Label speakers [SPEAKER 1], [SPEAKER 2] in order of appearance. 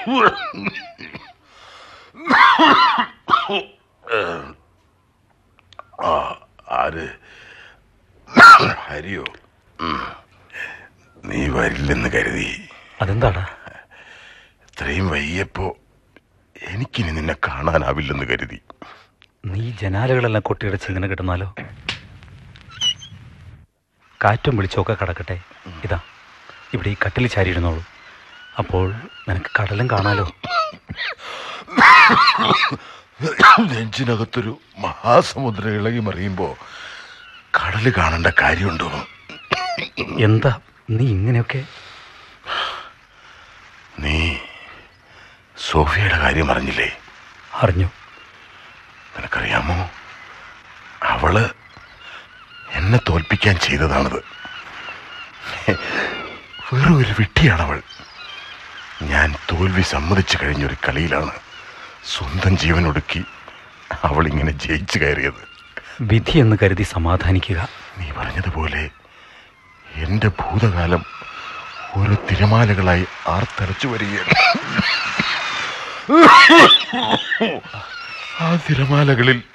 [SPEAKER 1] ആ ആര് ഹരിയോ ഉം. നീ വരില്ലെന്ന് കരുതി
[SPEAKER 2] അതെന്താടാ
[SPEAKER 1] ഇത്രയും വൈകിയപ്പോ എനിക്കിനി നിന്നെ കാണാനാവില്ലെന്ന് കരുതി
[SPEAKER 2] നീ ജനാലകളെല്ലാം കൊട്ടിയടച്ച് ഇങ്ങനെ കിടന്നാലോ കാറ്റും വെളിച്ചമൊക്കെ കടക്കട്ടെ ഇതാ ഇവിടെ ഈ കട്ടിൽ ചാരിയിരുന്നോളൂ അപ്പോൾ നിനക്ക് കടലും കാണാലോ
[SPEAKER 1] നെഞ്ചിനകത്തൊരു മഹാസമുദ്രം ഇളകി മറിയുമ്പോ കടല് കാണേണ്ട കാര്യമുണ്ടോ
[SPEAKER 2] എന്താ നീ ഇങ്ങനെയൊക്കെ
[SPEAKER 1] നീ സോഫിയയുടെ കാര്യം അറിഞ്ഞില്ലേ
[SPEAKER 2] അറിഞ്ഞു
[SPEAKER 1] നിനക്കറിയാമോ അവള് എന്നെ തോൽപ്പിക്കാൻ ചെയ്തതാണത് വെറും ഒരു വിട്ടിയാണവൾ ഞാൻ തോൽവി സമ്മതിച്ചു കഴിഞ്ഞൊരു കളിയിലാണ് സ്വന്തം ജീവനൊടുക്കി അവൾ ഇങ്ങനെ ജയിച്ചു കയറിയത്
[SPEAKER 2] വിധി എന്ന് കരുതി സമാധാനിക്കുക
[SPEAKER 1] നീ പറഞ്ഞതുപോലെ എന്റെ ഭൂതകാലം ഓരോ തിരമാലകളായി ആർത്തലച്ചു വരികയാണ് ആ തിരമാലകളിൽ